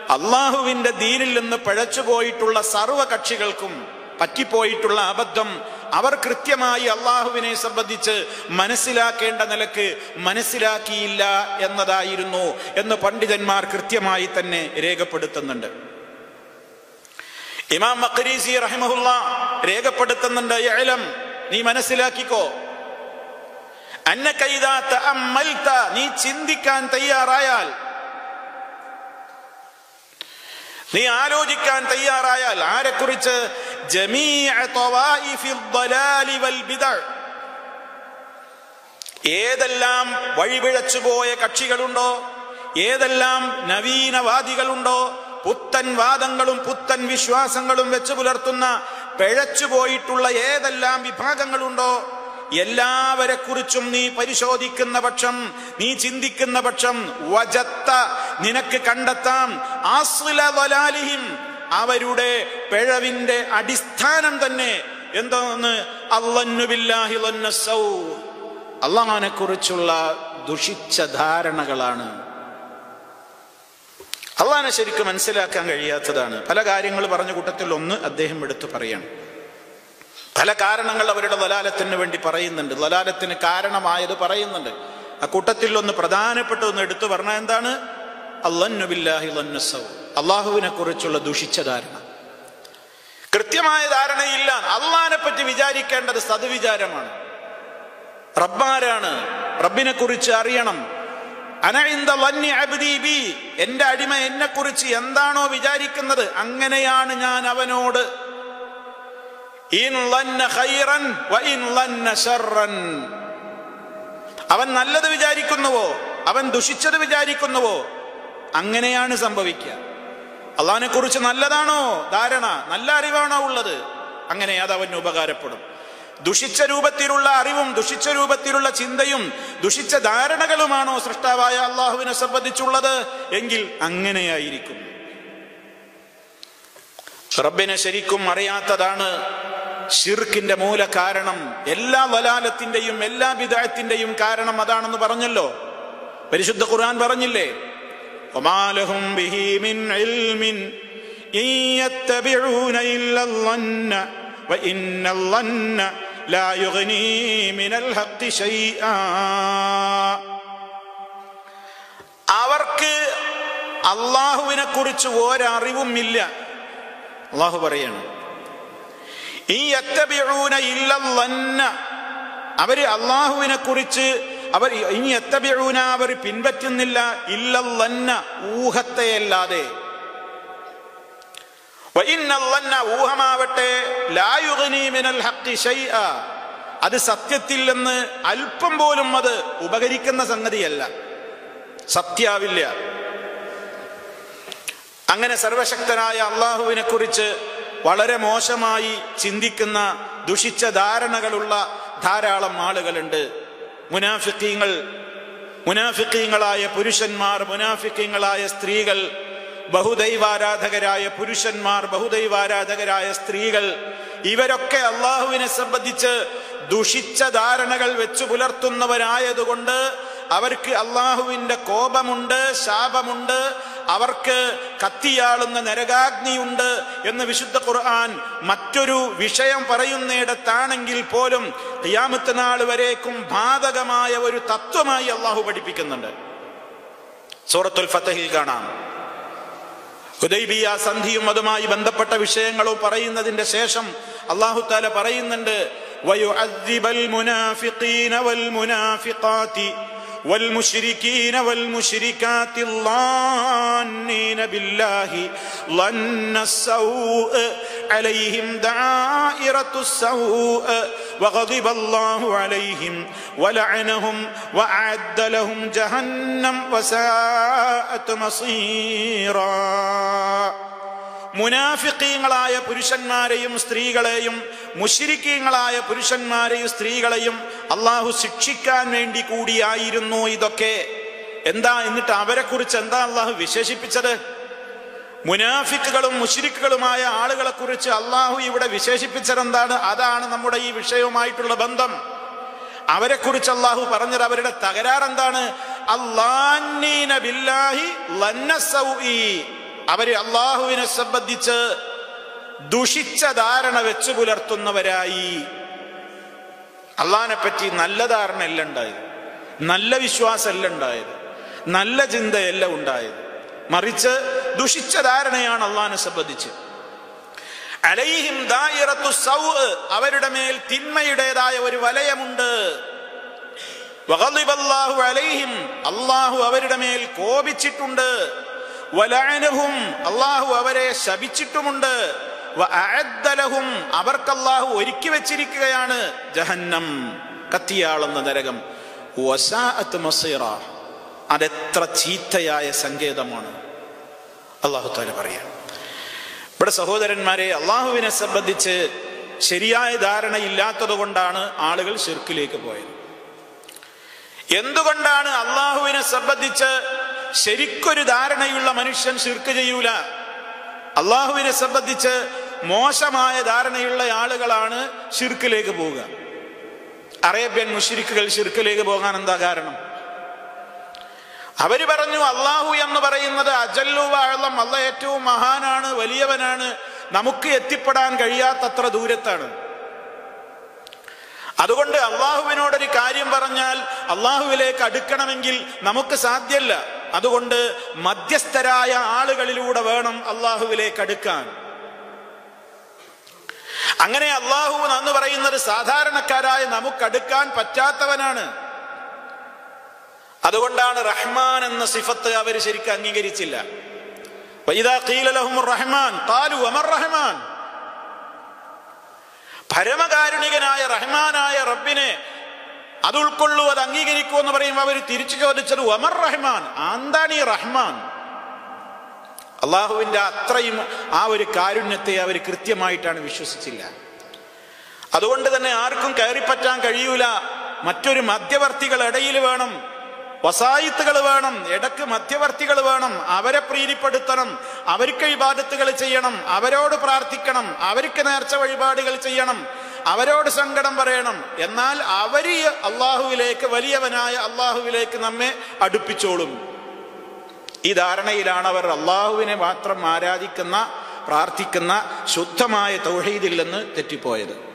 അള്ളാഹുവിന്റെ ദീനിൽ നിന്ന് പിഴച്ചുപോയിട്ടുള്ള സർവ കക്ഷികൾക്കും പറ്റിപ്പോയിട്ടുള്ള അബദ്ധം അവർ കൃത്യമായി അള്ളാഹുവിനെ സംബന്ധിച്ച് മനസ്സിലാക്കേണ്ട നിലക്ക് മനസ്സിലാക്കിയില്ല എന്നതായിരുന്നു എന്ന് പണ്ഡിതന്മാർ കൃത്യമായി തന്നെ രേഖപ്പെടുത്തുന്നുണ്ട് ഇമാം മഖരീസി റഹിമഹുല്ല രേഖപ്പെടുത്തുന്നുണ്ട് "ഇഅ്ലം, നീ മനസ്സിലാക്കിക്കോ അന്ന കൈതാത്ത അമ്മൽത്ത നീ ചിന്തിക്കാൻ തയ്യാറായാൽ നീ ആലോചിക്കാൻ തയ്യാറായാൽ ആരെക്കുറിച്ച് ജമീഅ ത്വവായിഫിൽ ളലാലി വൽ ബിദഅ. ഏതെല്ലാം വഴിപിഴച്ചുപോയ കക്ഷികളുണ്ടോ ഏതെല്ലാം നവീനവാദികളുണ്ടോ പുത്തൻ വാദങ്ങളും പുത്തൻ വിശ്വാസങ്ങളും വെച്ച് പുലർത്തുന്ന പിഴച്ചുപോയിട്ടുള്ള ഏതെല്ലാം വിഭാഗങ്ങളുണ്ടോ എല്ലാവരെ കുറിച്ചും നീ പരിശോധിക്കുന്ന പക്ഷം നീ ചിന്തിക്കുന്ന പക്ഷം വജത്ത നിനക്ക് കണ്ടെത്താം ആസ്ല വലാലിഹിം അവരുടെ പിഴവിന്റെ അടിസ്ഥാനം തന്നെ എന്തോന്ന് അള്ളന്നുബില്ലാഹി ലന്നസൗ അള്ളാഹാനെ കുറിച്ചുള്ള ദുഷിച്ച ധാരണകളാണ് അള്ളാഹാനെ ശരിക്കും മനസ്സിലാക്കാൻ കഴിയാത്തതാണ് പല കാര്യങ്ങൾ പറഞ്ഞ കൂട്ടത്തിൽ ഒന്ന് അദ്ദേഹം എടുത്തു പറയണം പല കാരണങ്ങൾ അവരുടെ ലലാലത്തിന് വേണ്ടി പറയുന്നുണ്ട് ലലാലത്തിന് കാരണമായത് പറയുന്നുണ്ട് ആ കൂട്ടത്തിൽ ഒന്ന് പ്രധാനപ്പെട്ട ഒന്ന് എടുത്തു പറഞ്ഞാൽ എന്താണ് അള്ളന്നുബില്ലാഹി ലന്നസൗ അള്ളാഹുവിനെ കുറിച്ചുള്ള ദുഷിച്ച ധാരണ കൃത്യമായ ധാരണയില്ല അള്ളാഹിനെ പറ്റി വിചാരിക്കേണ്ടത് സദ്വിചാരമാണ് റബ്ബാരാണ് റബ്ബിനെ കുറിച്ച് അറിയണം അനഇന്ദ വന്യ അബ്ദി ബി എന്റെ അടിമ എന്നെ കുറിച്ച് എന്താണോ വിചാരിക്കുന്നത് അങ്ങനെയാണ് ഞാൻ അവനോട് ഇൻ ലന്ന ഖൈറൻ വ ഇൻ ലന്ന ശർറൻ അവൻ നല്ലത് വിചാരിക്കുന്നുവോ അവൻ ദുഷിച്ചത് വിചാരിക്കുന്നുവോ അങ്ങനെയാണ് സംഭവിക്കുക അള്ളാഹിനെ കുറിച്ച് നല്ലതാണോ ധാരണ നല്ല അറിവാണോ ഉള്ളത് അങ്ങനെ അത് അവന് ഉപകാരപ്പെടും ദുഷിച്ച രൂപത്തിലുള്ള അറിവും ദുഷിച്ച രൂപത്തിലുള്ള ചിന്തയും ദുഷിച്ച ധാരണകളുമാണോ സൃഷ്ടാവായ അള്ളാഹുവിനെ സംബന്ധിച്ചുള്ളത് എങ്കിൽ അങ്ങനെയായിരിക്കും റബ്ബിനെ ശരിക്കും അറിയാത്തതാണ് ഷിർക്കിന്റെ മൂല കാരണം എല്ലാ വലാലത്തിന്റെയും എല്ലാ വിദായത്തിന്റെയും കാരണം അതാണെന്ന് പറഞ്ഞല്ലോ പരിശുദ്ധ ഖുർആൻ പറഞ്ഞില്ലേ ഒമാലഹും ബിഹി മിൻ ഇൽമിൻ ഇൻ യത്തബിഊന ഇല്ലല്ലന്ന വഇന്ന الظن لا يغني من الحق شيئا അവർക്ക് അള്ളാഹുവിനെ കുറിച്ച് ഒരറിവും ഇല്ല അള്ളാഹു പറയാണ് ഈ എത്തബിഴൂന ഇല്ലന്ന അവര് അള്ളാഹുവിനെ കുറിച്ച് അവർ ഇനി എത്തബിഴൂന അവർ പിൻപറ്റുന്നില്ല ഇല്ലന്ന ഊഹത്തെയല്ലാതെ വഇന്നല്ലന്ന ഊഹമാവട്ടെ ലായുഗ്നി മിനൽ ഹഖ്ഖി ശൈഅ അത് സത്യത്തിൽ നിന്ന് അല്പം പോലും അത് ഉപകരിക്കുന്ന സംഗതിയല്ല സത്യാവില്ല അങ്ങനെ സർവശക്തനായ അള്ളാഹുവിനെ കുറിച്ച് വളരെ മോശമായി ചിന്തിക്കുന്ന ദുഷിച്ച ധാരണകളുള്ള ധാരാളം ആളുകളുണ്ട് മുനാഫിക്കീങ്ങൾ മുനാഫിക്കീങ്ങളായ പുരുഷന്മാർ മുനാഫിക്കീങ്ങളായ സ്ത്രീകൾ ബഹുദൈവാരാധകരായ പുരുഷന്മാർ ബഹുദൈവാരാധകരായ സ്ത്രീകൾ ഇവരൊക്കെ അള്ളാഹുവിനെ സംബന്ധിച്ച് ദുഷിച്ച ധാരണകൾ വെച്ചു പുലർത്തുന്നവരായതുകൊണ്ട് അവർക്ക് അള്ളാഹുവിന്റെ കോപമുണ്ട് ശാപമുണ്ട് അവർക്ക് കത്തിയാളുന്ന നരകാഗ്നിയുണ്ട് എന്ന് വിശുദ്ധ ഖുർആൻ മറ്റൊരു വിഷയം പറയുന്നിടത്താണെങ്കിൽ പോലും ഖിയാമത്ത് നാൾ വരേക്കും ബാധകമായ ഒരു തത്വമായി അള്ളാഹു പഠിപ്പിക്കുന്നുണ്ട് സൂറത്തുൽ ഫത്തഹിൽ കാണാം ഹുദൈബിയ സന്ധിയും അതുമായി ബന്ധപ്പെട്ട വിഷയങ്ങളും പറയുന്നതിന്റെ ശേഷം അള്ളാഹു താല പറയുന്നുണ്ട് ويعذب المنافقين والمنافقات والمشركين والمشركات الظانين بالله ظن السوء عليهم دائرة السوء وغضب الله عليهم ولعنهم وأعد لهم جهنم وساءت مصيرا മുനാഫിക്കീങ്ങളായ പുരുഷന്മാരെയും സ്ത്രീകളെയും മുഷിരിക്കീങ്ങളായ പുരുഷന്മാരെയും സ്ത്രീകളെയും അള്ളാഹു ശിക്ഷിക്കാൻ വേണ്ടി കൂടിയായിരുന്നു ഇതൊക്കെ എന്താ എന്നിട്ട് അവരെ കുറിച്ച് എന്താ അള്ളാഹു വിശേഷിപ്പിച്ചത് മുനാഫിക്കുകളും മുഷിരിക്കുകളുമായ ആളുകളെ കുറിച്ച് അള്ളാഹു ഇവിടെ വിശേഷിപ്പിച്ചത് എന്താണ് അതാണ് നമ്മുടെ ഈ വിഷയവുമായിട്ടുള്ള ബന്ധം അവരെ കുറിച്ച് അള്ളാഹു പറഞ്ഞത് അവരുടെ തകരാർ എന്താണ് അള്ളാഹി അവര് അള്ളാഹുവിനെ സംബന്ധിച്ച് ദുഷിച്ച ധാരണ വെച്ചു പുലർത്തുന്നവരായി അള്ളാഹിനെ പറ്റി നല്ല ധാരണയല്ല ഉണ്ടായത് നല്ല വിശ്വാസമല്ല ഉണ്ടായത് നല്ല ചിന്തയല്ല ഉണ്ടായത് മറിച്ച് ദുഷിച്ച ധാരണയാണ് അള്ളാഹിനെ സംബന്ധിച്ച് അലൈഹിം ദായിറത്തു സൗ അവരുടെ മേൽ തിന്മയുടേതായ ഒരു വലയമുണ്ട് വഗളിബല്ലാഹു അലൈഹിം അള്ളാഹു അവരുടെ മേൽ കോപിച്ചിട്ടുണ്ട് വലഅനഹും അള്ളാഹു അവരെ ശപിച്ചിട്ടുമുണ്ട് വഅഅദ്ദലഹും അവർക്ക് അള്ളാഹു ഒരുക്കി വെച്ചിരിക്കുകയാണ് ജഹന്നം കത്തിയാളുന്ന നരകം വസാഅത്ത് മസീറ അതെത്ര ചീത്തയായ സങ്കേതമാണ് അള്ളാഹു താല പറയാം ഇവിടെ സഹോദരന്മാരെ അള്ളാഹുവിനെ സംബന്ധിച്ച് ശരിയായ ധാരണയില്ലാത്തത് കൊണ്ടാണ് ആളുകൾ ഷിർക്കിലേക്ക് പോയത് എന്തുകൊണ്ടാണ് അള്ളാഹുവിനെ സംബന്ധിച്ച് ശരിക്കൊരു ധാരണയുള്ള മനുഷ്യൻ ഷിർക്ക് ചെയ്യൂല അള്ളാഹുവിനെ സംബന്ധിച്ച് മോശമായ ധാരണയുള്ള ആളുകളാണ് ഷിർക്കിലേക്ക് പോവുക അറേബ്യൻ മുഷിരിക്കുകൾ ഷിർക്കിലേക്ക് പോകാൻ എന്താ കാരണം അവര് പറഞ്ഞു അള്ളാഹു എന്ന് പറയുന്നത് അജല്ലു വാഴളം അല്ല ഏറ്റവും മഹാനാണ് വലിയവനാണ് നമുക്ക് എത്തിപ്പെടാൻ കഴിയാത്തത്ര ദൂരത്താണ് അതുകൊണ്ട് അള്ളാഹുവിനോടൊരു കാര്യം പറഞ്ഞാൽ അള്ളാഹുവിലേക്ക് അടുക്കണമെങ്കിൽ നമുക്ക് സാധ്യല്ല അതുകൊണ്ട് മധ്യസ്ഥരായ ആളുകളിലൂടെ വേണം അള്ളാഹുവിലേക്ക് അടുക്കാൻ അങ്ങനെ അള്ളാഹു എന്ന് പറയുന്നത് സാധാരണക്കാരായ നമുക്കടുക്കാൻ പറ്റാത്തവനാണ് അതുകൊണ്ടാണ് റഹ്മാൻ എന്ന സിഫത്ത് അവർ ശരിക്കും അംഗീകരിച്ചില്ല വൈദാ ഖീല ലഹും റഹ്മാൻ ഖാലു അമർ റഹ്മാൻ പരമകാരുണികനായ റഹ്മാനായ റബ്ബിനെ അത് ഉൾക്കൊള്ളൂ അത് അംഗീകരിക്കൂ എന്ന് പറയുമ്പോൾ അവർ തിരിച്ചു ചോദിച്ചത് ഒമർ റഹ്മാൻ എന്താണ് ഈ റഹ്മാൻ അള്ളാഹുവിന്റെ അത്രയും ആ ഒരു കാരുണ്യത്തെ അവർ കൃത്യമായിട്ടാണ് വിശ്വസിച്ചില്ല അതുകൊണ്ട് തന്നെ ആർക്കും കയറിപ്പറ്റാൻ കഴിയൂല മറ്റൊരു മധ്യവർത്തികൾ ഇടയിൽ വേണം വസായിത്തുകൾ വേണം ഇടക്ക് മധ്യവർത്തികൾ വേണം അവരെ പ്രീതിപ്പെടുത്തണം അവർക്ക് ഇബാദത്തുകൾ ചെയ്യണം അവരോട് പ്രാർത്ഥിക്കണം അവർക്ക് നേർച്ച വഴിപാടുകൾ ചെയ്യണം അവരോട് സങ്കടം പറയണം എന്നാൽ അവര് അള്ളാഹുവിലേക്ക് വലിയവനായ അള്ളാഹുവിലേക്ക് നമ്മെ അടുപ്പിച്ചോളും ഈ ധാരണയിലാണ് അവർ അള്ളാഹുവിനെ മാത്രം ആരാധിക്കുന്ന പ്രാർത്ഥിക്കുന്ന ശുദ്ധമായ തൗഹീദിൽ നിന്ന് തെറ്റിപ്പോയത്